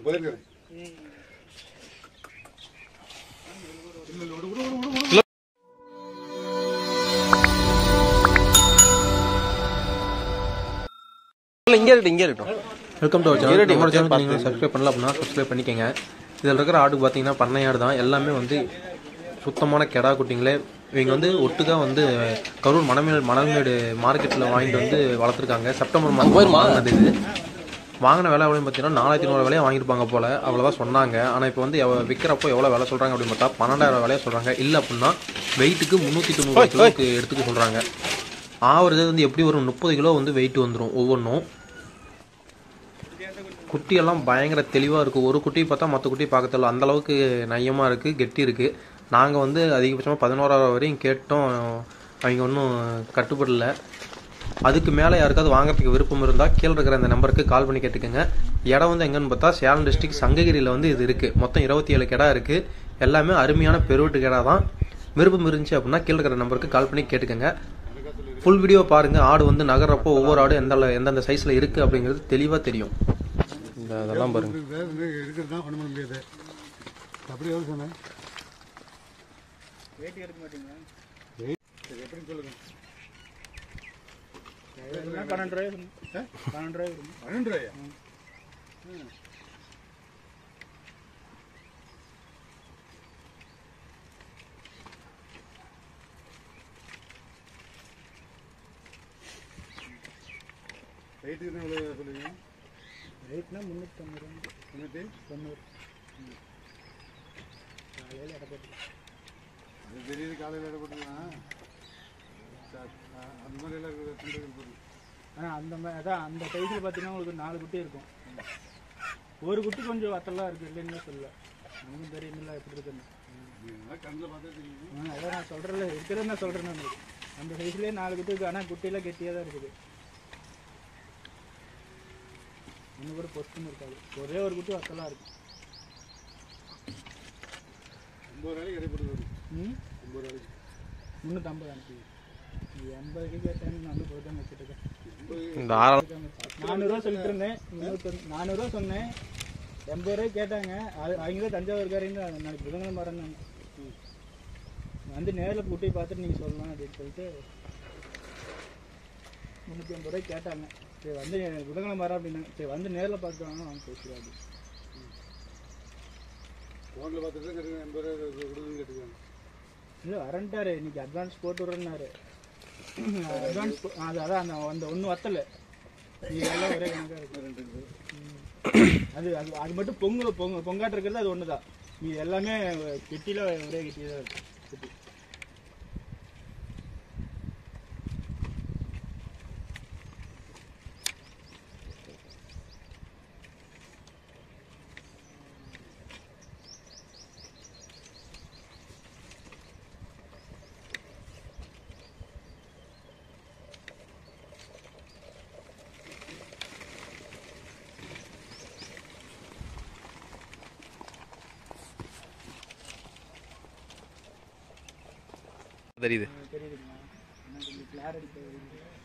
போயிருக்கிறேன் இல்ல, இங்கே இருக்கட்டும் இங்கே இருக்கட்டும் வெல்கம் டு சேனல் இருடி, நம்ம ஒரு சேனல் பார்த்து. நீங்கள் சப்ஸ்கிரைப் பண்ணல அப்படின்னா சப்ஸ்கிரைப் பண்ணிக்கங்க இதில் இருக்கிற ஆடு பார்த்தீங்கன்னா பண்ணையாடு தான் எல்லாமே வந்து சுத்தமான கெடா குட்டிங்களே இவங்க வந்து ஒட்டுக்கா வந்து கரூர் மணமேடு மணமேடு மார்க்கெட்டில் வாங்கிட்டு வந்து வளர்த்துருக்காங்க செப்டம்பர் மாதம் வாங்கினது இது வாங்கின விலை எவ்வளோன்னு பார்த்தீங்கன்னா நாலாயிரத்தி நூறு விலையை வாங்கியிருப்பாங்க போல அவ்வளோதான் சொன்னாங்க ஆனால் இப்போ வந்து எவ்வளோ விற்கிறப்போ எவ்வளோ விலை சொல்கிறாங்க அப்படின்னு பார்த்தா பன்னெண்டாயிரம் விலையை சொல்கிறாங்க இல்லை அப்படின்னா வெயிட்டுக்கு முந்நூற்றி தொண்ணூறு கிலோவுக்கு எடுத்துக்க சொல்கிறாங்க ஆவரேஜ் வந்து எப்படி வரும் முப்பது கிலோ வந்து வெயிட் வந்துடும் ஒவ்வொன்றும் குட்டியெல்லாம் பயங்கர தெளிவாக இருக்குது ஒரு குட்டி பார்த்தா மற்ற குட்டி பார்க்க தெரியல அந்த அளவுக்கு நயமாக இருக்குது கெட்டி இருக்குது நாங்கள் வந்து அதிகபட்சமாக பதினோராயிரம் வரையும் கேட்டோம் அவங்க ஒன்றும் கட்டுப்படல அதுக்கு மேலே யாருக்காவது வாங்குறதுக்கு விருப்பம் இருந்தால் கீழே இருக்கிற இந்த நம்பருக்கு கால் பண்ணி கேட்டுக்கோங்க இடம் வந்து எங்கன்னு பார்த்தா சேலம் டிஸ்ட்ரிக்ட் சங்ககிரியில் வந்து இது இருக்குது மொத்தம் இருபத்தி ஏழு கிடா இருக்குது எல்லாமே அருமையான பெருவட்டு கிடா தான் விருப்பம் இருந்துச்சு அப்படின்னா கீழே இருக்கிற நம்பருக்கு கால் பண்ணி கேட்டுக்கோங்க ஃபுல் வீடியோ பாருங்கள் ஆடு வந்து நகர்றப்போ ஒவ்வொரு ஆடு எந்த எந்தெந்த சைஸில் இருக்குது அப்படிங்கிறது தெளிவாக தெரியும் இந்த அதெல்லாம் பாருங்க இருக்கிறது தான் பண்ண முடியாது அப்படி எவ்வளோ சொன்னேன் எப்படின்னு சொல்லுங்க பன்னெண்டு ரூபாய் வரும். பன்னெண்டு ரூபாய் வரும். பன்னெண்டு ரூபாயா வெயிட்டுக்கு தான் எவ்வளோ சொல்லுவீங்க ரேட்னா முந்நூற்றம்பது ரூபா முன்னூற்றி தொண்ணூறு காலையில் எடை போட்டு அது தெரியுது காலையில் எடை போட்டுக்கலாம் சரி, ஆ, அந்த மாதிரி எல்லாம் இருக்குது, துண்டுகள் போட்டு ஆனால் அந்த மாதிரி அதான் அந்த சைஸில் பார்த்தீங்கன்னா உங்களுக்கு நாலு குட்டி இருக்கும் ஒரு குட்டி கொஞ்சம் வத்தலாம் இருக்குது இல்லைன்னு சொல்ல நமக்கும் தெரியுமில்ல எப்படி இருக்குன்னு நீங்களாம் கண்ணில் பார்த்தா தெரியும் ஆ, அதான் நான் சொல்கிறேன்ல இருக்கிறத நான் சொல்கிறேன் நான் உங்களுக்கு. அந்த சைஸ்லேயே நாலு குட்டி இருக்குது ஆனால் குட்டியெல்லாம் கெட்டியாக தான் இருக்குது இன்னும் கூட பொஸ்டும் இருக்காது ஒரே ஒரு குட்டி வத்தலாம் இருக்கும் ஒம்பது நாளைக்கு எடை போட்டு வரும் ம் ஒம்பது நாளைக்கு முந்நூற்றம்பது அனுப்பி எண்பதுக்கு கேட்டேன் நான் வந்து போய் தான் வச்சுருக்கேன் இந்த ஆறாம் நானூறுரூவா சொல்லிட்டு இருந்தேன் முந்நூற்றி நானூறுரூவா சொன்னேன் எண்பது ரூபாய் கேட்டாங்க அது அவங்க தான் தஞ்சாவூர்காரங்க நாளைக்கு புதன்கிழமை வரேன்னாங்க வந்து நேரில் கூட்டி பார்த்துட்டு நீங்கள் சொல்லலாம் அப்படின்னு சொல்லிட்டு முந்நூற்றி ஐம்பது ரூபாய் கேட்டாங்க சரி வந்து புதன்கிழமை வரேன் அப்படின்னாங்க சரி வந்து நேரில் பார்த்துவாங்க அவங்க பேசுகிறாங்க ஃபோனில் பார்த்துட்டு தான் கேட்டுக்கேன் எண்பது ரூபா கொடுக்குன்னு கேட்டுக்கேன் இல்லை வரன்ட்டாரு இன்னைக்கு அட்வான்ஸ் போட்டு விட்றேன்னாரு அட்வான்ஸ் அது அதான் அந்த அந்த ஒன்று வத்தலை இது எல்லாம் ஒரே கணக்காக இருக்கு ம். அது அது அது மட்டும் பொங்கு பொங்க பொங்காட்டு இருக்கிறது அது ஒன்று தான் இது எல்லாமே கெட்டியில் ஒரே கெட்டி தான் இருக்கு கெட்டி தெரியுது தெரியுதுங்களா எனக்கு கொஞ்சம் கிளாரிட்டி தெரியுது